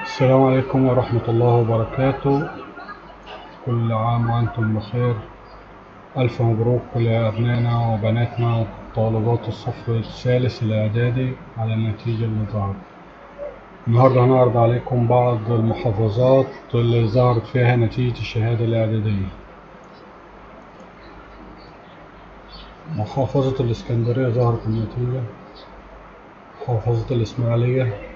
السلام عليكم ورحمة الله وبركاته كل عام وأنتم بخير ألف مبروك لأبنائنا وبناتنا وطالبات الصف الثالث الإعدادي على النتيجة اللي ظهرت النهاردة هنعرض عليكم بعض المحافظات اللي ظهرت فيها نتيجة الشهادة الإعدادية محافظة الإسكندرية ظهرت النتيجة محافظة الإسماعيلية